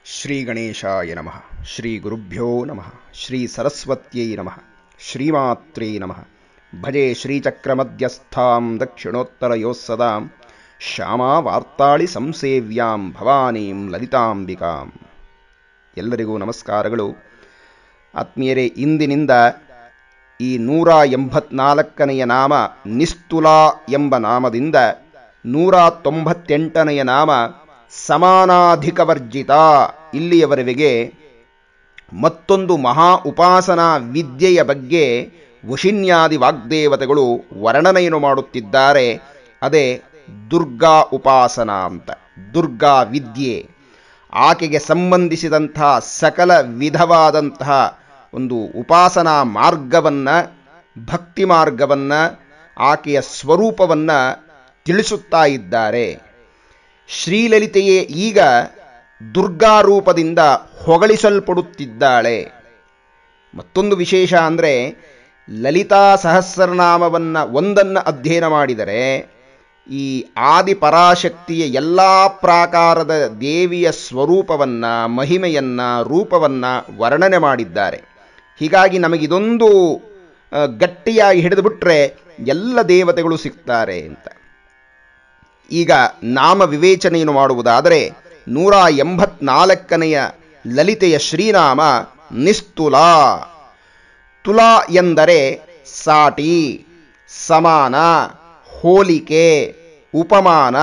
ಶ್ರೀ ಗಣೇಶಾಯ ನಮಃ ಶ್ರೀ ಗುರುಭ್ಯೋ ನಮಃ ಶ್ರೀ ಸರಸ್ವತ್ಯೈ ನಮಃ ಶ್ರೀಮಾತ್ರೇ ನಮಃ ಭಜೆ ಶ್ರೀಚಕ್ರಮಧ್ಯಸ್ಥಾಂ ದಕ್ಷಿಣೋತ್ತರಯೋಃ ಸದಾಂ ಶ್ಯಾಮಾ ವಾರ್ತಾಳಿ ಸಂಸೇವ್ಯಾಂ ಭವಾನೀಂ ಲಲಿತಾಂಬಿಕಾಂ ಎಲ್ಲರಿಗೂ ನಮಸ್ಕಾರಗಳು ಆತ್ಮೀಯರೇ ಇಂದಿನಿಂದ ಈ ನೂರ ಎಂಬತ್ನಾಲ್ಕನೆಯ ನಾಮ ನಿಸ್ತುಲಾ ಎಂಬ ನಾಮದಿಂದ ನೂರ ತೊಂಬತ್ತೆಂಟನೆಯ ನಾಮ ಸಮಾನಾಧಿಕವರ್ಜಿತ ಇಲ್ಲಿಯವರೆಗೆ ಮತ್ತೊಂದು ಮಹಾ ಉಪಾಸನಾ ವಿದ್ಯೆಯ ಬಗ್ಗೆ ವಶಿನ್ಯಾದಿ ವಾಗ್ದೇವತೆಗಳು ವರ್ಣನೆಯನ್ನು ಮಾಡುತ್ತಿದ್ದಾರೆ ಅದೇ ದುರ್ಗಾ ಉಪಾಸನಾ ಅಂತ ದುರ್ಗಾ ವಿದ್ಯೆ ಆಕೆಗೆ ಸಂಬಂಧಿಸಿದಂತಹ ಸಕಲ ವಿಧವಾದಂತಹ ಒಂದು ಉಪಾಸನಾ ಮಾರ್ಗವನ್ನು ಭಕ್ತಿ ಮಾರ್ಗವನ್ನು ಆಕೆಯ ಸ್ವರೂಪವನ್ನು ತಿಳಿಸುತ್ತಾ ಇದ್ದಾರೆ ಶ್ರೀಲಲಿತೆಯೇ ಈಗ ದುರ್ಗಾ ರೂಪದಿಂದ ಹೊಗಳಿಸಲ್ಪಡುತ್ತಿದ್ದಾಳೆ ಮತ್ತೊಂದು ವಿಶೇಷ ಅಂದರೆ ಲಲಿತಾ ಸಹಸ್ರನಾಮವನ್ನು ಒಂದನ್ನು ಅಧ್ಯಯನ ಮಾಡಿದರೆ ಈ ಆದಿಪರಾಶಕ್ತಿಯ ಎಲ್ಲ ಪ್ರಾಕಾರದ ದೇವಿಯ ಸ್ವರೂಪವನ್ನು ಮಹಿಮೆಯನ್ನು ರೂಪವನ್ನು ವರ್ಣನೆ ಮಾಡಿದ್ದಾರೆ ಹೀಗಾಗಿ ನಮಗಿದೊಂದು ಗಟ್ಟಿಯಾಗಿ ಹಿಡಿದುಬಿಟ್ರೆ ಎಲ್ಲ ದೇವತೆಗಳು ಸಿಗ್ತಾರೆ ಅಂತ ಈಗ ನಾಮ ವಿವೇಚನೆಯನ್ನು ಮಾಡುವುದಾದರೆ ನೂರ ಎಂಬತ್ನಾಲ್ಕನೆಯ ಲಲಿತೆಯ ಶ್ರೀನಾಮ ನಿಸ್ತುಲಾ ತುಲಾ ಎಂದರೆ ಸಾಟಿ ಸಮಾನ ಹೋಲಿಕೆ ಉಪಮಾನ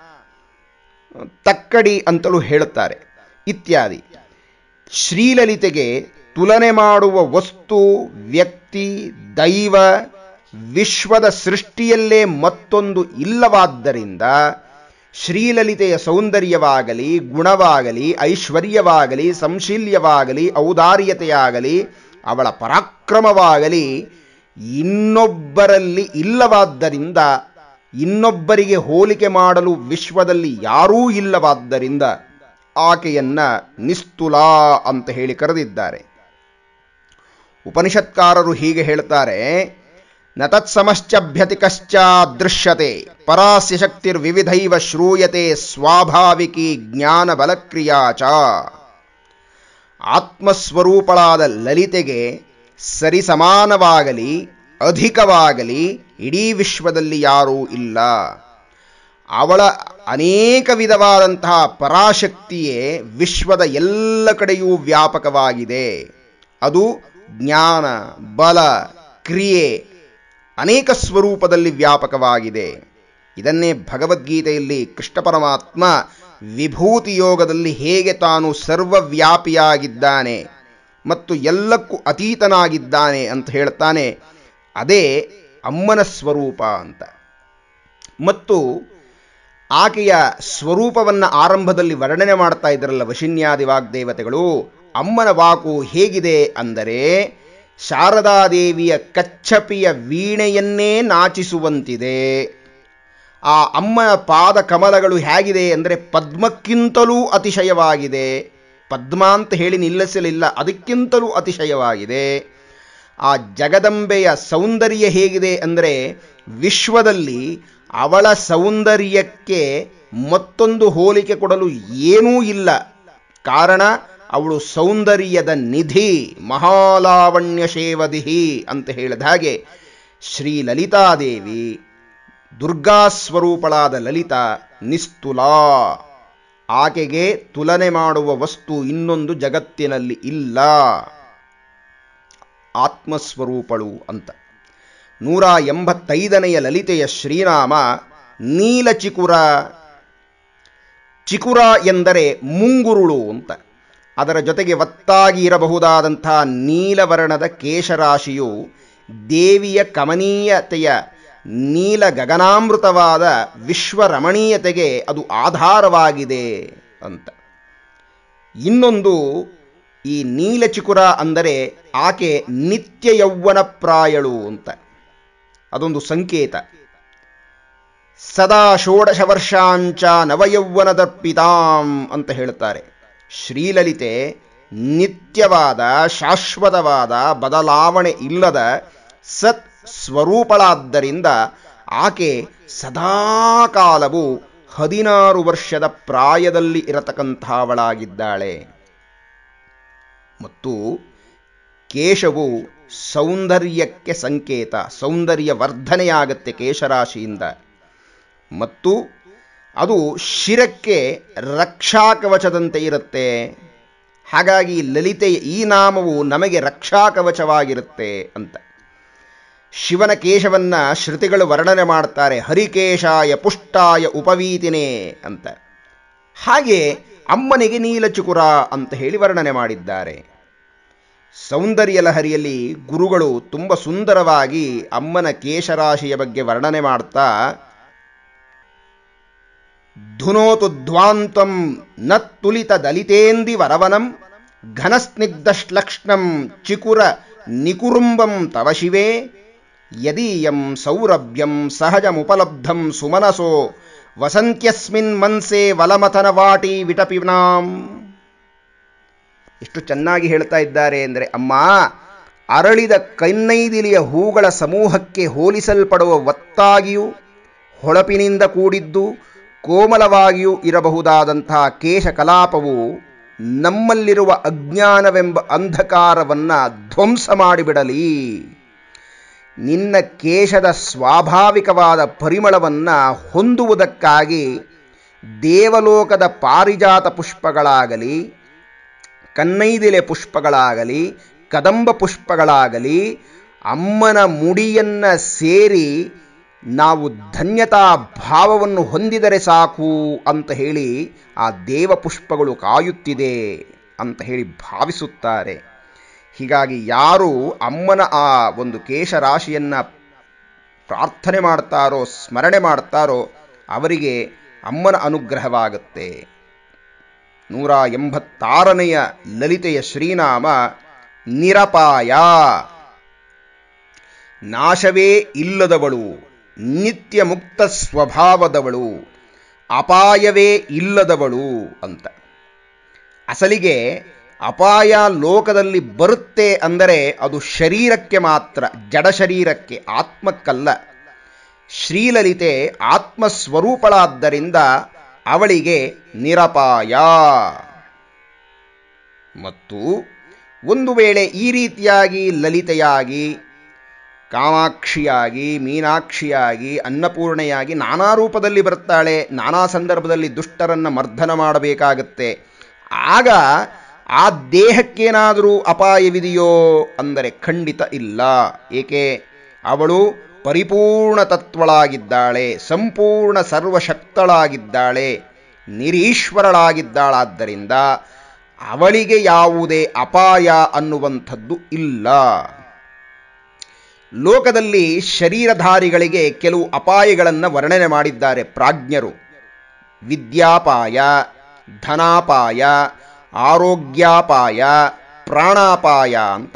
ತಕ್ಕಡಿ ಅಂತಲೂ ಹೇಳುತ್ತಾರೆ ಇತ್ಯಾದಿ ಶ್ರೀಲಲಿತೆಗೆ ತುಲನೆ ಮಾಡುವ ವಸ್ತು ವ್ಯಕ್ತಿ ದೈವ ವಿಶ್ವದ ಸೃಷ್ಟಿಯಲ್ಲೇ ಮತ್ತೊಂದು ಇಲ್ಲವಾದ್ದರಿಂದ ಶ್ರೀಲಲಿತೆಯ ಸೌಂದರ್ಯವಾಗಲಿ ಗುಣವಾಗಲಿ ಐಶ್ವರ್ಯವಾಗಲಿ ಸಂಶೀಲ್ಯವಾಗಲಿ ಔದಾರ್ಯತೆಯಾಗಲಿ ಅವಳ ಪರಾಕ್ರಮವಾಗಲಿ ಇನ್ನೊಬ್ಬರಲ್ಲಿ ಇಲ್ಲವಾದ್ದರಿಂದ ಇನ್ನೊಬ್ಬರಿಗೆ ಹೋಲಿಕೆ ಮಾಡಲು ವಿಶ್ವದಲ್ಲಿ ಯಾರೂ ಇಲ್ಲವಾದ್ದರಿಂದ ಆಕೆಯನ್ನ ನಿಸ್ತುಲಾ ಅಂತ ಹೇಳಿ ಕರೆದಿದ್ದಾರೆ ಉಪನಿಷತ್ಕಾರರು ಹೀಗೆ ಹೇಳ್ತಾರೆ ನ ತತ್ಸಮಶ್ಚಭ್ಯತಿಕಶ್ಚ ದೃಶ್ಯತೆ ಪರಾಸ್ಯ ಶಕ್ತಿರ್ವಿವಿಧೈವ ಶ್ರೂಯತೆ ಸ್ವಾಭಾವಿಕಿ ಜ್ಞಾನ ಬಲಕ್ರಿಯಾ ಚ ಆತ್ಮಸ್ವರೂಪಳಾದ ಲಲಿತೆಗೆ ಸರಿಸಮಾನವಾಗಲಿ ಅಧಿಕವಾಗಲಿ ಇಡೀ ವಿಶ್ವದಲ್ಲಿ ಯಾರೂ ಇಲ್ಲ ಅವಳ ಅನೇಕ ವಿಧವಾದಂತಹ ಪರಾಶಕ್ತಿಯೇ ವಿಶ್ವದ ಎಲ್ಲ ಕಡೆಯೂ ವ್ಯಾಪಕವಾಗಿದೆ ಅದು ಜ್ಞಾನ ಬಲ ಕ್ರಿಯೆ ಅನೇಕ ಸ್ವರೂಪದಲ್ಲಿ ವ್ಯಾಪಕವಾಗಿದೆ ಇದನ್ನೇ ಭಗವದ್ಗೀತೆಯಲ್ಲಿ ಕೃಷ್ಣ ಪರಮಾತ್ಮ ವಿಭೂತಿ ಯೋಗದಲ್ಲಿ ಹೇಗೆ ತಾನು ಸರ್ವವ್ಯಾಪಿಯಾಗಿದ್ದಾನೆ ಮತ್ತು ಎಲ್ಲಕ್ಕೂ ಅತೀತನಾಗಿದ್ದಾನೆ ಅಂತ ಹೇಳ್ತಾನೆ ಅದೇ ಅಮ್ಮನ ಸ್ವರೂಪ ಅಂತ ಮತ್ತು ಆಕೆಯ ಸ್ವರೂಪವನ್ನು ಆರಂಭದಲ್ಲಿ ವರ್ಣನೆ ಮಾಡ್ತಾ ಇದ್ರಲ್ಲ ವಶಿನ್ಯಾದಿ ವಾಗ್ದೇವತೆಗಳು ಅಮ್ಮನ ವಾಕು ಹೇಗಿದೆ ಅಂದರೆ ಶಾರದಾದೇವಿಯ ಕಚ್ಚಪಿಯ ವೀಣೆಯನ್ನೇ ನಾಚಿಸುವಂತಿದೆ ಆ ಅಮ್ಮನ ಪಾದ ಕಮಲಗಳು ಹೇಗಿದೆ ಅಂದರೆ ಪದ್ಮಕ್ಕಿಂತಲೂ ಅತಿಶಯವಾಗಿದೆ ಪದ್ಮ ಅಂತ ಹೇಳಿ ನಿಲ್ಲಿಸಲಿಲ್ಲ ಅದಕ್ಕಿಂತಲೂ ಅತಿಶಯವಾಗಿದೆ ಆ ಜಗದಂಬೆಯ ಸೌಂದರ್ಯ ಹೇಗಿದೆ ಅಂದರೆ ವಿಶ್ವದಲ್ಲಿ ಅವಳ ಸೌಂದರ್ಯಕ್ಕೆ ಮತ್ತೊಂದು ಹೋಲಿಕೆ ಕೊಡಲು ಏನೂ ಇಲ್ಲ ಕಾರಣ ಅವಳು ಸೌಂದರ್ಯದ ನಿಧಿ ಮಹಾಲಾವಣ್ಯ ಶೇವದಿಹಿ ಅಂತ ಹೇಳಿದ ಹಾಗೆ ಶ್ರೀ ಲಲಿತಾದೇವಿ ದುರ್ಗಾ ಸ್ವರೂಪಳಾದ ಲಲಿತಾ ನಿಸ್ತುಲಾ ಆಕೆಗೆ ತುಲನೆ ಮಾಡುವ ವಸ್ತು ಇನ್ನೊಂದು ಜಗತ್ತಿನಲ್ಲಿ ಇಲ್ಲ ಆತ್ಮಸ್ವರೂಪಳು ಅಂತ ನೂರ ಎಂಬತ್ತೈದನೆಯ ಲಲಿತೆಯ ಶ್ರೀನಾಮ ನೀಲಚಿಕುರ ಚಿಕುರ ಎಂದರೆ ಮುಂಗುರುಳು ಅಂತ ಅದರ ಜೊತೆಗೆ ಒತ್ತಾಗಿ ಇರಬಹುದಾದಂಥ ನೀಲವರ್ಣದ ಕೇಶರಾಶಿಯು ದೇವಿಯ ಕಮನೀಯತೆಯ ನೀಲ ಗಗನಾಮೃತವಾದ ವಿಶ್ವರಮಣೀಯತೆಗೆ ಅದು ಆಧಾರವಾಗಿದೆ ಅಂತ ಇನ್ನೊಂದು ಈ ನೀಲಚಿಕುರ ಅಂದರೆ ಆಕೆ ನಿತ್ಯ ಯೌವನ ಪ್ರಾಯಳು ಅಂತ ಅದೊಂದು ಸಂಕೇತ ಸದಾ ಷೋಡಶ ವರ್ಷಾಂಚ ನವಯೌವನದರ್ಪಿತಾಂ ಅಂತ ಹೇಳ್ತಾರೆ ಶ್ರೀಲಲಿತೆ ನಿತ್ಯವಾದ ಶಾಶ್ವತವಾದ ಬದಲಾವಣೆ ಇಲ್ಲದ ಸತ್ ಸ್ವರೂಪಳಾದ್ದರಿಂದ ಆಕೆ ಸದಾಕಾಲವು ಹದಿನಾರು ವರ್ಷದ ಪ್ರಾಯದಲ್ಲಿ ಇರತಕ್ಕಂಥವಳಾಗಿದ್ದಾಳೆ ಮತ್ತು ಕೇಶವು ಸೌಂದರ್ಯಕ್ಕೆ ಸಂಕೇತ ಸೌಂದರ್ಯ ವರ್ಧನೆಯಾಗತ್ತೆ ಕೇಶರಾಶಿಯಿಂದ ಮತ್ತು ಅದು ಶಿರಕ್ಕೆ ರಕ್ಷಾಕವಚದಂತೆ ಇರುತ್ತೆ ಹಾಗಾಗಿ ಲಲಿತೆಯ ಈ ನಾಮವು ನಮಗೆ ರಕ್ಷಾಕವಚವಾಗಿರುತ್ತೆ ಅಂತ ಶಿವನ ಕೇಶವನ್ನ ಶ್ರುತಿಗಳು ವರ್ಣನೆ ಮಾಡ್ತಾರೆ ಹರಿಕೇಶಾಯ ಪುಷ್ಟಾಯ ಉಪವೀತಿನೇ ಅಂತ ಹಾಗೆ ಅಮ್ಮನಿಗೆ ನೀಲಚುಕುರ ಅಂತ ಹೇಳಿ ವರ್ಣನೆ ಮಾಡಿದ್ದಾರೆ ಸೌಂದರ್ಯ ಲಹರಿಯಲ್ಲಿ ಗುರುಗಳು ತುಂಬ ಸುಂದರವಾಗಿ ಅಮ್ಮನ ಕೇಶರಾಶಿಯ ಬಗ್ಗೆ ವರ್ಣನೆ ಮಾಡ್ತಾ ಧುನೋತು ಧ್ವಾಂತಂ ನ ತುಲಿತ ದಲಿತೇಂದಿ ವರವನಂ ಘನಸ್ನಿಗ್ಧಶ್ಲಕ್ಷ್ಣಂ ಚಿಕುರ ನಿಕುರುಂಬಂ ತವ ಶಿವೇ ಯದೀಯಂ ಸೌರಭ್ಯಂ ಸಹಜಮುಪಲಬ್ಧಂ ಸುಮನಸೋ ವಸಂತ್ಯಸ್ಮಿನ್ ಮನ್ಸೆ ವಲಮಥನವಾಟಿ ವಿಟಪಿನಾಂ ಎಷ್ಟು ಚೆನ್ನಾಗಿ ಹೇಳ್ತಾ ಇದ್ದಾರೆ ಅಂದರೆ ಅಮ್ಮ ಅರಳಿದ ಕನ್ನೈದಿಲಿಯ ಹೂಗಳ ಸಮೂಹಕ್ಕೆ ಹೋಲಿಸಲ್ಪಡುವ ಒತ್ತಾಗಿಯೂ ಹೊಳಪಿನಿಂದ ಕೂಡಿದ್ದು ಕೋಮಲವಾಗಿಯೂ ಇರಬಹುದಾದಂತಹ ಕೇಶ ಕಲಾಪವು ನಮ್ಮಲ್ಲಿರುವ ಅಜ್ಞಾನವೆಂಬ ಅಂಧಕಾರವನ್ನು ಧ್ವಂಸ ಮಾಡಿಬಿಡಲಿ ನಿನ್ನ ಕೇಶದ ಸ್ವಾಭಾವಿಕವಾದ ಪರಿಮಳವನ್ನು ಹೊಂದುವುದಕ್ಕಾಗಿ ದೇವಲೋಕದ ಪಾರಿಜಾತ ಪುಷ್ಪಗಳಾಗಲಿ ಕನ್ನೈದಿಲೆ ಪುಷ್ಪಗಳಾಗಲಿ ಕದಂಬ ಪುಷ್ಪಗಳಾಗಲಿ ಅಮ್ಮನ ಮುಡಿಯನ್ನ ಸೇರಿ ನಾವು ಧನ್ಯತಾ ಭಾವವನ್ನು ಹೊಂದಿದರೆ ಸಾಕು ಅಂತ ಹೇಳಿ ಆ ದೇವ ಪುಷ್ಪಗಳು ಕಾಯುತ್ತಿದೆ ಅಂತ ಹೇಳಿ ಭಾವಿಸುತ್ತಾರೆ ಹೀಗಾಗಿ ಯಾರು ಅಮ್ಮನ ಆ ಒಂದು ಕೇಶರಾಶಿಯನ್ನು ಪ್ರಾರ್ಥನೆ ಮಾಡ್ತಾರೋ ಸ್ಮರಣೆ ಮಾಡ್ತಾರೋ ಅವರಿಗೆ ಅಮ್ಮನ ಅನುಗ್ರಹವಾಗುತ್ತೆ ನೂರ ಎಂಬತ್ತಾರನೆಯ ಲಲಿತೆಯ ಶ್ರೀನಾಮ ನಿರಪಾಯ ನಾಶವೇ ಇಲ್ಲದವಳು ನಿತ್ಯ ಮುಕ್ತ ಸ್ವಭಾವದವಳು ಅಪಾಯವೇ ಇಲ್ಲದವಳು ಅಂತ ಅಸಲಿಗೆ ಅಪಾಯ ಲೋಕದಲ್ಲಿ ಬರುತ್ತೆ ಅಂದರೆ ಅದು ಶರೀರಕ್ಕೆ ಮಾತ್ರ ಜಡ ಶರೀರಕ್ಕೆ ಆತ್ಮಕ್ಕಲ್ಲ ಶ್ರೀಲಲಿತೆ ಆತ್ಮಸ್ವರೂಪಳಾದ್ದರಿಂದ ಅವಳಿಗೆ ನಿರಪಾಯ ಮತ್ತು ಒಂದು ವೇಳೆ ಈ ರೀತಿಯಾಗಿ ಲಲಿತೆಯಾಗಿ ಕಾಮಾಕ್ಷಿಯಾಗಿ ಮೀನಾಕ್ಷಿಯಾಗಿ ಅನ್ನಪೂರ್ಣೆಯಾಗಿ ನಾನಾ ರೂಪದಲ್ಲಿ ಬರ್ತಾಳೆ ನಾನಾ ಸಂದರ್ಭದಲ್ಲಿ ದುಷ್ಟರನ್ನು ಮರ್ದನ ಮಾಡಬೇಕಾಗತ್ತೆ ಆಗ ಆ ದೇಹಕ್ಕೇನಾದರೂ ಅಪಾಯವಿದೆಯೋ ಅಂದರೆ ಖಂಡಿತ ಇಲ್ಲ ಏಕೆ ಅವಳು ಪರಿಪೂರ್ಣ ತತ್ವಳಾಗಿದ್ದಾಳೆ ಸಂಪೂರ್ಣ ಸರ್ವಶಕ್ತಳಾಗಿದ್ದಾಳೆ ನಿರೀಶ್ವರಳಾಗಿದ್ದಾಳಾದ್ದರಿಂದ ಅವಳಿಗೆ ಯಾವುದೇ ಅಪಾಯ ಅನ್ನುವಂಥದ್ದು ಇಲ್ಲ ಲೋಕದಲ್ಲಿ ಶರೀರಧಾರಿಗಳಿಗೆ ಕೆಲವು ಅಪಾಯಗಳನ್ನು ವರ್ಣನೆ ಮಾಡಿದ್ದಾರೆ ಪ್ರಾಜ್ಞರು ವಿದ್ಯಾಪಾಯ ಧನಾಪಾಯ ಆರೋಗ್ಯಾಪಾಯ ಪ್ರಾಣಾಪಾಯ ಅಂತ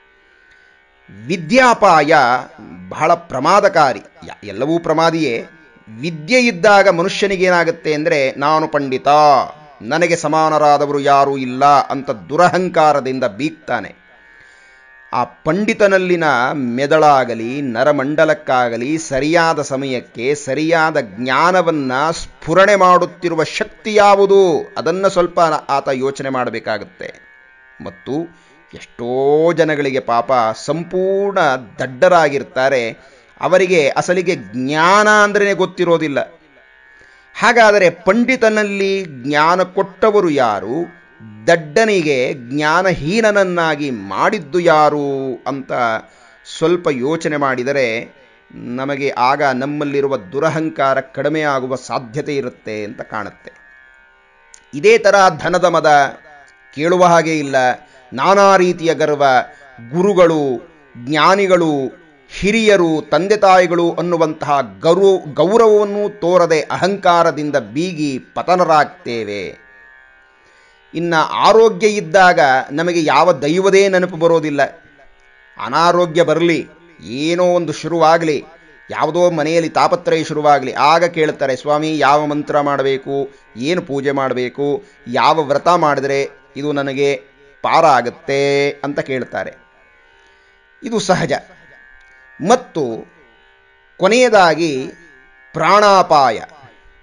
ವಿದ್ಯಾಪಾಯ ಬಹಳ ಪ್ರಮಾದಕಾರಿ ಎಲ್ಲವೂ ಪ್ರಮಾದಿಯೇ ವಿದ್ಯೆ ಇದ್ದಾಗ ಮನುಷ್ಯನಿಗೇನಾಗುತ್ತೆ ಅಂದರೆ ನಾನು ಪಂಡಿತ ನನಗೆ ಸಮಾನರಾದವರು ಯಾರೂ ಇಲ್ಲ ಅಂತ ದುರಹಂಕಾರದಿಂದ ಬೀಗ್ತಾನೆ ಆ ಪಂಡಿತನಲ್ಲಿನ ಮೆದಳಾಗಲಿ ನರಮಂಡಲಕ್ಕಾಗಲಿ ಸರಿಯಾದ ಸಮಯಕ್ಕೆ ಸರಿಯಾದ ಜ್ಞಾನವನ್ನು ಸ್ಫುರಣೆ ಮಾಡುತ್ತಿರುವ ಶಕ್ತಿ ಯಾವುದು ಅದನ್ನು ಸ್ವಲ್ಪ ಆತ ಯೋಚನೆ ಮಾಡಬೇಕಾಗುತ್ತೆ ಮತ್ತು ಎಷ್ಟೋ ಜನಗಳಿಗೆ ಪಾಪ ಸಂಪೂರ್ಣ ದಡ್ಡರಾಗಿರ್ತಾರೆ ಅವರಿಗೆ ಅಸಲಿಗೆ ಜ್ಞಾನ ಅಂದ್ರೆ ಗೊತ್ತಿರೋದಿಲ್ಲ ಹಾಗಾದರೆ ಪಂಡಿತನಲ್ಲಿ ಜ್ಞಾನ ಕೊಟ್ಟವರು ಯಾರು ದಡ್ಡನಿಗೆ ಜ್ಞಾನಹೀನನನ್ನಾಗಿ ಮಾಡಿದ್ದು ಯಾರು ಅಂತ ಸ್ವಲ್ಪ ಯೋಚನೆ ಮಾಡಿದರೆ ನಮಗೆ ಆಗ ನಮ್ಮಲ್ಲಿರುವ ದುರಹಂಕಾರ ಕಡಿಮೆ ಆಗುವ ಸಾಧ್ಯತೆ ಇರುತ್ತೆ ಅಂತ ಕಾಣುತ್ತೆ ಇದೇ ಥರ ಧನದ ಮದ ಕೇಳುವ ಹಾಗೆ ಇಲ್ಲ ನಾನಾ ರೀತಿಯ ಗರ್ವ ಗುರುಗಳು ಜ್ಞಾನಿಗಳು ಹಿರಿಯರು ತಂದೆ ತಾಯಿಗಳು ಅನ್ನುವಂತಹ ಗೌರವ ಗೌರವವನ್ನು ತೋರದೆ ಅಹಂಕಾರದಿಂದ ಬೀಗಿ ಪತನರಾಗ್ತೇವೆ ಇನ್ನು ಆರೋಗ್ಯ ಇದ್ದಾಗ ನಮಗೆ ಯಾವ ದೈವದೇ ನೆನಪು ಬರೋದಿಲ್ಲ ಅನಾರೋಗ್ಯ ಬರಲಿ ಏನೋ ಒಂದು ಶುರುವಾಗಲಿ ಯಾವುದೋ ಮನೆಯಲ್ಲಿ ತಾಪತ್ರಯ ಶುರುವಾಗಲಿ ಆಗ ಕೇಳ್ತಾರೆ ಸ್ವಾಮಿ ಯಾವ ಮಂತ್ರ ಮಾಡಬೇಕು ಏನು ಪೂಜೆ ಮಾಡಬೇಕು ಯಾವ ವ್ರತ ಮಾಡಿದರೆ ಇದು ನನಗೆ ಪಾರ ಆಗುತ್ತೆ ಅಂತ ಕೇಳ್ತಾರೆ ಇದು ಸಹಜ ಮತ್ತು ಕೊನೆಯದಾಗಿ ಪ್ರಾಣಾಪಾಯ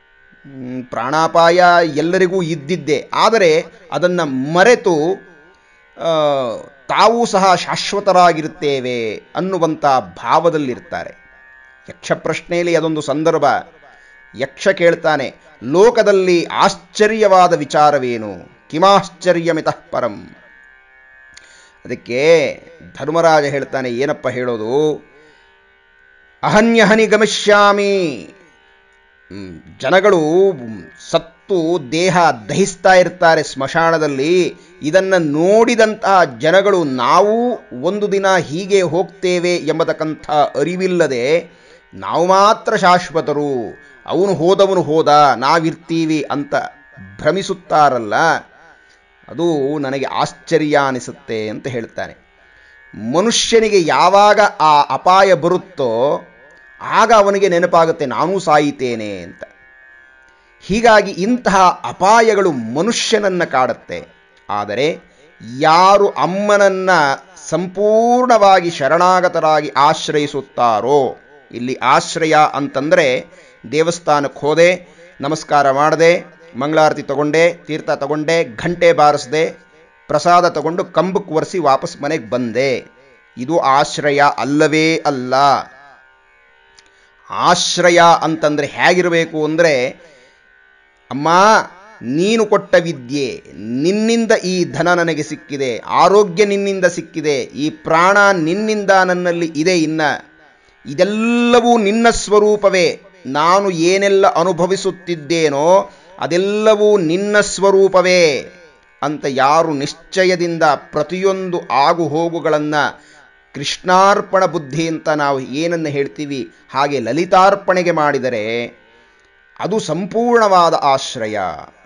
ಹ್ಮ್, ಪ್ರಾಣಾಪಾಯ ಎಲ್ಲರಿಗೂ ಇದ್ದಿದ್ದೆ ಆದರೆ ಅದನ್ನು ಮರೆತು ಆ, ತಾವೂ ಸಹ ಶಾಶ್ವತರಾಗಿರುತ್ತೇವೆ ಅನ್ನುವಂಥ ಭಾವದಲ್ಲಿರ್ತಾರೆ ಯಕ್ಷ ಪ್ರಶ್ನೆಯಲ್ಲಿ ಅದೊಂದು ಸಂದರ್ಭ ಯಕ್ಷ ಕೇಳ್ತಾನೆ ಲೋಕದಲ್ಲಿ ಆಶ್ಚರ್ಯವಾದ ವಿಚಾರವೇನು ಕಿಮಾಶ್ಚರ್ಯಮಿತಃ ಪರಂ ಅದಕ್ಕೆ ಧರ್ಮರಾಜ ಹೇಳ್ತಾನೆ ಏನಪ್ಪ ಹೇಳೋದು ಅಹನ್ಯಹನಿ ಗಮಿಷ್ಯಾಮಿ ಹ್ಮ್, ಜನಗಳು ಸತ್ತು ದೇಹ ದಹಿಸ್ತಾ ಇರ್ತಾರೆ ಸ್ಮಶಾನದಲ್ಲಿ ಇದನ್ನು ನೋಡಿದಂತಹ ಜನಗಳು ನಾವು ಒಂದು ದಿನ ಹೀಗೆ ಹೋಗ್ತೇವೆ ಎಂಬತಕ್ಕಂಥ ಅರಿವಿಲ್ಲದೆ ನಾವು ಮಾತ್ರ ಶಾಶ್ವತರು ಅವನು ಹೋದವನು ಹೋದ ನಾವಿರ್ತೀವಿ ಅಂತ ಭ್ರಮಿಸುತ್ತಾರಲ್ಲ ಅದು ನನಗೆ ಆಶ್ಚರ್ಯ ಅನಿಸುತ್ತೆ ಅಂತ ಹೇಳ್ತಾನೆ ಮನುಷ್ಯನಿಗೆ ಯಾವಾಗ ಆ ಅಪಾಯ ಬರುತ್ತೋ ಆಗ ಅವನಿಗೆ ನೆನಪಾಗುತ್ತೆ ನಾನೂ ಸಾಯಿತೇನೆ ಅಂತ ಹೀಗಾಗಿ ಇಂತಹ ಅಪಾಯಗಳು ಮನುಷ್ಯನನ್ನ ಕಾಡುತ್ತೆ ಆದರೆ ಯಾರು ಅಮ್ಮನನ್ನ ಸಂಪೂರ್ಣವಾಗಿ ಶರಣಾಗತರಾಗಿ ಆಶ್ರಯಿಸುತ್ತಾರೋ ಇಲ್ಲಿ ಆಶ್ರಯ ಅಂತಂದರೆ ದೇವಸ್ಥಾನಕ್ಕೆ ಹೋದೆ ನಮಸ್ಕಾರ ಮಾಡದೆ ಮಂಗಳಾರತಿ ತಗೊಂಡೆ ತೀರ್ಥ ತಗೊಂಡೆ ಘಂಟೆ ಬಾರಿಸ್ದೆ ಪ್ರಸಾದ ತಗೊಂಡು ಕಂಬಕ್ಕೆ ಒರೆಸಿ ವಾಪಸ್ ಮನೆಗೆ ಬಂದೆ ಇದು ಆಶ್ರಯ ಅಲ್ಲವೇ ಅಲ್ಲ ಆಶ್ರಯ ಅಂತಂದ್ರೆ ಹೇಗಿರಬೇಕು ಅಂದರೆ ಅಮ್ಮ ನೀನು ಕೊಟ್ಟ ವಿದ್ಯೆ ನಿನ್ನಿಂದ ಈ ಧನ ನನಗೆ ಸಿಕ್ಕಿದೆ ಆರೋಗ್ಯ ನಿನ್ನಿಂದ ಸಿಕ್ಕಿದೆ ಈ ಪ್ರಾಣ ನಿನ್ನಿಂದ ನನ್ನಲ್ಲಿ ಇದೆ ಇನ್ನ ಇದೆಲ್ಲವೂ ನಿನ್ನ ಸ್ವರೂಪವೇ ನಾನು ಏನೆಲ್ಲ ಅನುಭವಿಸುತ್ತಿದ್ದೇನೋ ಅದೆಲ್ಲವೂ ನಿನ್ನ ಸ್ವರೂಪವೇ ಅಂತ ಯಾರು ನಿಶ್ಚಯದಿಂದ ಪ್ರತಿಯೊಂದು ಆಗು ಹೋಗುಗಳನ್ನು ಕೃಷ್ಣಾರ್ಪಣ ಬುದ್ಧಿ ಅಂತ ನಾವು ಏನನ್ನು ಹೇಳ್ತೀವಿ ಹಾಗೆ ಲಲಿತಾರ್ಪಣೆಗೆ ಮಾಡಿದರೆ ಅದು ಸಂಪೂರ್ಣವಾದ ಆಶ್ರಯ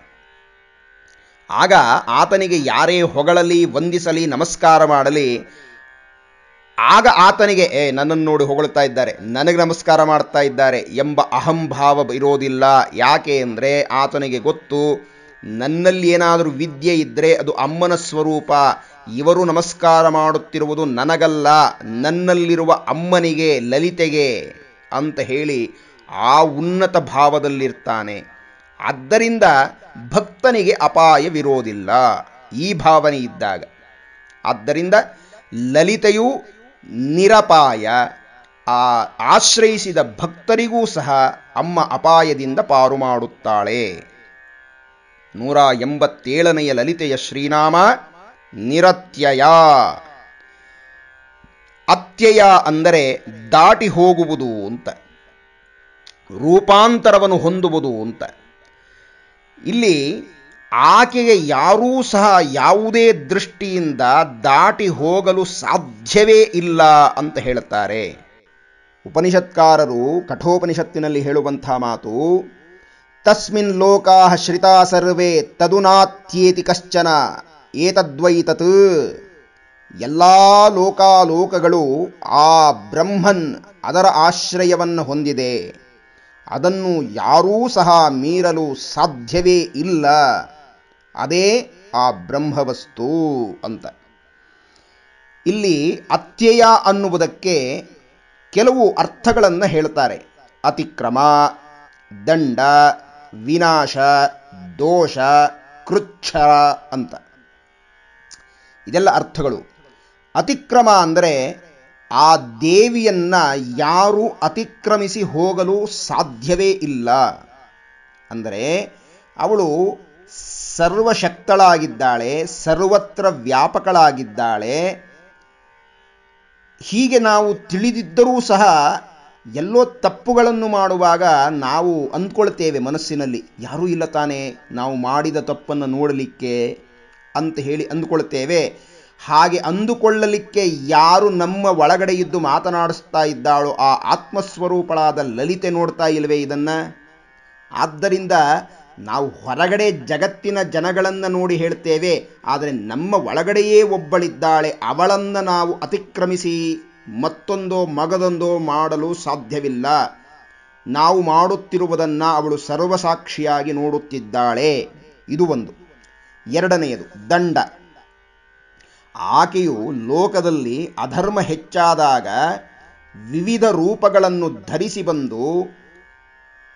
ಆಗ ಆತನಿಗೆ ಯಾರೇ ಹೊಗಳಲಿ ವಂದಿಸಲಿ ನಮಸ್ಕಾರ ಮಾಡಲಿ ಆಗ ಆತನಿಗೆ ಏ ನನ್ನನ್ನು ನೋಡಿ ಹೊಗಳ್ತಾ ಇದ್ದಾರೆ ನನಗೆ ನಮಸ್ಕಾರ ಮಾಡ್ತಾ ಇದ್ದಾರೆ ಎಂಬ ಅಹಂಭಾವ ಇರೋದಿಲ್ಲ ಯಾಕೆ ಅಂದರೆ ಆತನಿಗೆ ಗೊತ್ತು ನನ್ನಲ್ಲಿ ಏನಾದರೂ ವಿದ್ಯೆ ಇದ್ದರೆ ಅದು ಅಮ್ಮನ ಸ್ವರೂಪ ಇವರು ನಮಸ್ಕಾರ ಮಾಡುತ್ತಿರುವುದು ನನಗಲ್ಲ ನನ್ನಲ್ಲಿರುವ ಅಮ್ಮನಿಗೆ ಲಲಿತೆಗೆ ಅಂತ ಹೇಳಿ ಆ ಉನ್ನತ ಭಾವದಲ್ಲಿರ್ತಾನೆ ಆದ್ದರಿಂದ ಭಕ್ತನಿಗೆ ಅಪಾಯವಿರೋದಿಲ್ಲ ಈ ಭಾವನೆ ಇದ್ದಾಗ ಆದ್ದರಿಂದ ಲಲಿತೆಯು ನಿರಪಾಯ ಆ ಆಶ್ರಯಿಸಿದ ಭಕ್ತರಿಗೂ ಸಹ ಅಮ್ಮ ಅಪಾಯದಿಂದ ಪಾರು ಮಾಡುತ್ತಾಳೆ ನೂರ ಎಂಬತ್ತೇಳನೆಯ ಲಲಿತೆಯ ಶ್ರೀನಾಮ ನಿರತ್ಯಯ ಅತ್ಯಯ ಅಂದರೆ ದಾಟಿ ಹೋಗುವುದು ಅಂತ ರೂಪಾಂತರವನ್ನು ಹೊಂದುವುದು ಅಂತ ಇಲ್ಲಿ ಆಕೆಗೆ ಯಾರೂ ಸಹ ಯಾವುದೇ ದೃಷ್ಟಿಯಿಂದ ದಾಟಿ ಹೋಗಲು ಸಾಧ್ಯವೇ ಇಲ್ಲ ಅಂತ ಹೇಳುತ್ತಾರೆ ಉಪನಿಷತ್ಕಾರರು ಕಠೋಪನಿಷತ್ತಿನಲ್ಲಿ ಹೇಳುವಂಥ ಮಾತು ತಸ್ಮಿನ್ ಲೋಕಾ ಶ್ರಿತಾ ಸರ್ವೇ ತದುನಾತ್ಯೇತಿ ಕಶ್ಚನ ಏತದ್ವೈತತ್ ಎಲ್ಲ ಲೋಕಾಲೋಕಗಳು ಆ ಬ್ರಹ್ಮನ್ ಅದರ ಆಶ್ರಯವನ್ನು ಹೊಂದಿದೆ ಅದನ್ನು ಯಾರೂ ಸಹ ಮೀರಲು ಸಾಧ್ಯವೇ ಇಲ್ಲ ಅದೇ ಆ ಬ್ರಹ್ಮವಸ್ತು ಅಂತ ಇಲ್ಲಿ ಅತ್ಯಯ ಅನ್ನುವುದಕ್ಕೆ ಕೆಲವು ಅರ್ಥಗಳನ್ನು ಹೇಳ್ತಾರೆ ಅತಿಕ್ರಮ ದಂಡ ವಿನಾಶ ದೋಷ ಕೃಚ್ಛ ಅಂತ ಇದೆಲ್ಲ ಅರ್ಥಗಳು ಅತಿಕ್ರಮ ಅಂದರೆ ಆ ದೇವಿಯನ್ನ ಯಾರು ಅತಿಕ್ರಮಿಸಿ ಹೋಗಲು ಸಾಧ್ಯವೇ ಇಲ್ಲ ಅಂದರೆ ಅವಳು ಸರ್ವಶಕ್ತಳಾಗಿದ್ದಾಳೆ ಸರ್ವತ್ರ ವ್ಯಾಪಕಳಾಗಿದ್ದಾಳೆ ಹೀಗೆ ನಾವು ತಿಳಿದಿದ್ದರೂ ಸಹ ಎಲ್ಲೋ ತಪ್ಪುಗಳನ್ನು ಮಾಡುವಾಗ ನಾವು ಅಂದ್ಕೊಳ್ತೇವೆ ಮನಸ್ಸಿನಲ್ಲಿ ಯಾರೂ ಇಲ್ಲ ತಾನೇ ನಾವು ಮಾಡಿದ ತಪ್ಪನ್ನು ನೋಡಲಿಕ್ಕೆ ಅಂತ ಹೇಳಿ ಅಂದುಕೊಳ್ತೇವೆ ಹಾಗೆ ಅಂದುಕೊಳ್ಳಲಿಕ್ಕೆ ಯಾರು ನಮ್ಮ ಒಳಗಡೆ ಇದ್ದು ಮಾತನಾಡಿಸ್ತಾ ಇದ್ದಾಳೋ ಆ ಆತ್ಮಸ್ವರೂಪಳಾದ ಲಲಿತೆ ನೋಡ್ತಾ ಇಲ್ವೇ ಇದನ್ನ ಆದ್ದರಿಂದ ನಾವು ಹೊರಗಡೆ ಜಗತ್ತಿನ ಜನಗಳನ್ನು ನೋಡಿ ಹೇಳ್ತೇವೆ ಆದರೆ ನಮ್ಮ ಒಳಗಡೆಯೇ ಒಬ್ಬಳಿದ್ದಾಳೆ ಅವಳನ್ನು ನಾವು ಅತಿಕ್ರಮಿಸಿ ಮತ್ತೊಂದೋ ಮಗದೊಂದೋ ಮಾಡಲು ಸಾಧ್ಯವಿಲ್ಲ ನಾವು ಮಾಡುತ್ತಿರುವುದನ್ನು ಅವಳು ಸರ್ವಸಾಕ್ಷಿಯಾಗಿ ನೋಡುತ್ತಿದ್ದಾಳೆ ಇದು ಒಂದು ಎರಡನೆಯದು ದಂಡ ಆಕೆಯು ಲೋಕದಲ್ಲಿ ಅಧರ್ಮ ಹೆಚ್ಚಾದಾಗ ವಿವಿಧ ರೂಪಗಳನ್ನು ಧರಿಸಿ ಬಂದು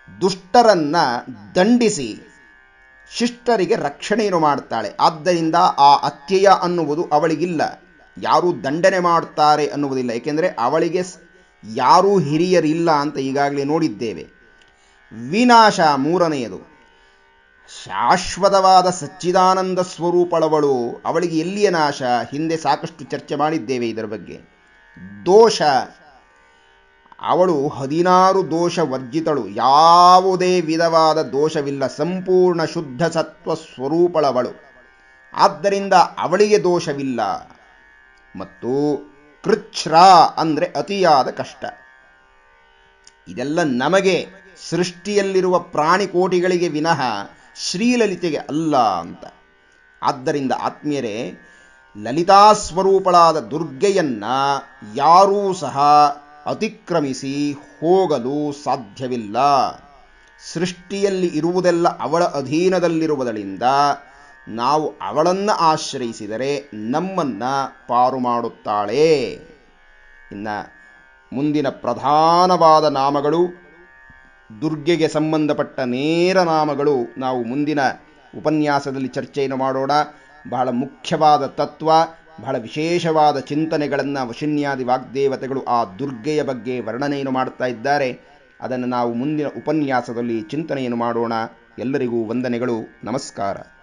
ದುಷ್ಟರನ್ನ ದಂಡಿಸಿ ಶಿಷ್ಟರಿಗೆ ರಕ್ಷಣೆಯನ್ನು ಮಾಡ್ತಾಳೆ ಆದ್ದರಿಂದ ಆ ಅತ್ಯಯ ಅನ್ನುವುದು ಅವಳಿಗಿಲ್ಲ ಯಾರು ದಂಡನೆ ಮಾಡ್ತಾರೆ ಅನ್ನುವುದಿಲ್ಲ ಏಕೆಂದರೆ ಅವಳಿಗೆ ಯಾರೂ ಹಿರಿಯರಿಲ್ಲ ಅಂತ ಈಗಾಗಲೇ ನೋಡಿದ್ದೇವೆ ವಿನಾಶ ಮೂರನೆಯದು ಶಾಶ್ವತವಾದ ಸಚ್ಚಿದಾನಂದ ಸ್ವರೂಪಳವಳು ಅವಳಿಗೆ ಎಲ್ಲಿಯ ನಾಶ ಹಿಂದೆ ಸಾಕಷ್ಟು ಚರ್ಚೆ ಮಾಡಿದ್ದೇವೆ ಇದರ ಬಗ್ಗೆ ದೋಷ ಅವಳು ಹದಿನಾರು ದೋಷ ವರ್ಜಿತಳು ಯಾವುದೇ ವಿಧವಾದ ದೋಷವಿಲ್ಲ ಸಂಪೂರ್ಣ ಶುದ್ಧ ಸತ್ವ ಸ್ವರೂಪಳವಳು ಆದ್ದರಿಂದ ಅವಳಿಗೆ ದೋಷವಿಲ್ಲ ಮತ್ತು ಕೃಚ್ಛ್ರ ಅಂದರೆ ಅತಿಯಾದ ಕಷ್ಟ ಇದೆಲ್ಲ ನಮಗೆ ಸೃಷ್ಟಿಯಲ್ಲಿರುವ ಪ್ರಾಣಿಕೋಟಿಗಳಿಗೆ ವಿನಃ ಶ್ರೀಲಲಿತೆಗೆ ಅಲ್ಲ ಅಂತ ಆದ್ದರಿಂದ ಆತ್ಮೀಯರೇ ಲಲಿತಾ ಸ್ವರೂಪಳಾದ ದುರ್ಗೆಯನ್ನ ಯಾರೂ ಸಹ ಅತಿಕ್ರಮಿಸಿ ಹೋಗಲು ಸಾಧ್ಯವಿಲ್ಲ ಸೃಷ್ಟಿಯಲ್ಲಿ ಇರುವುದೆಲ್ಲ ಅವಳ ಅಧೀನದಲ್ಲಿರುವುದರಿಂದ ನಾವು ಅವಳನ್ನು ಆಶ್ರಯಿಸಿದರೆ ನಮ್ಮನ್ನ ಪಾರು ಮಾಡುತ್ತಾಳೆ ಇನ್ನ ಮುಂದಿನ ಪ್ರಧಾನವಾದ ನಾಮಗಳು ದುರ್ಗೆಗೆ ಸಂಬಂಧಪಟ್ಟ ನೇರ ನಾಮಗಳು ನಾವು ಮುಂದಿನ ಉಪನ್ಯಾಸದಲ್ಲಿ ಚರ್ಚೆಯನ್ನು ಮಾಡೋಣ ಬಹಳ ಮುಖ್ಯವಾದ ತತ್ವ ಬಹಳ ವಿಶೇಷವಾದ ಚಿಂತನೆಗಳನ್ನು ವಶಿನ್ಯಾದಿ ವಾಗ್ದೇವತೆಗಳು ಆ ದುರ್ಗೆಯ ಬಗ್ಗೆ ವರ್ಣನೆಯನ್ನು ಮಾಡ್ತಾ ಇದ್ದಾರೆ ಅದನ್ನು ನಾವು ಮುಂದಿನ ಉಪನ್ಯಾಸದಲ್ಲಿ ಚಿಂತನೆಯನ್ನು ಮಾಡೋಣ ಎಲ್ಲರಿಗೂ ವಂದನೆಗಳು ನಮಸ್ಕಾರ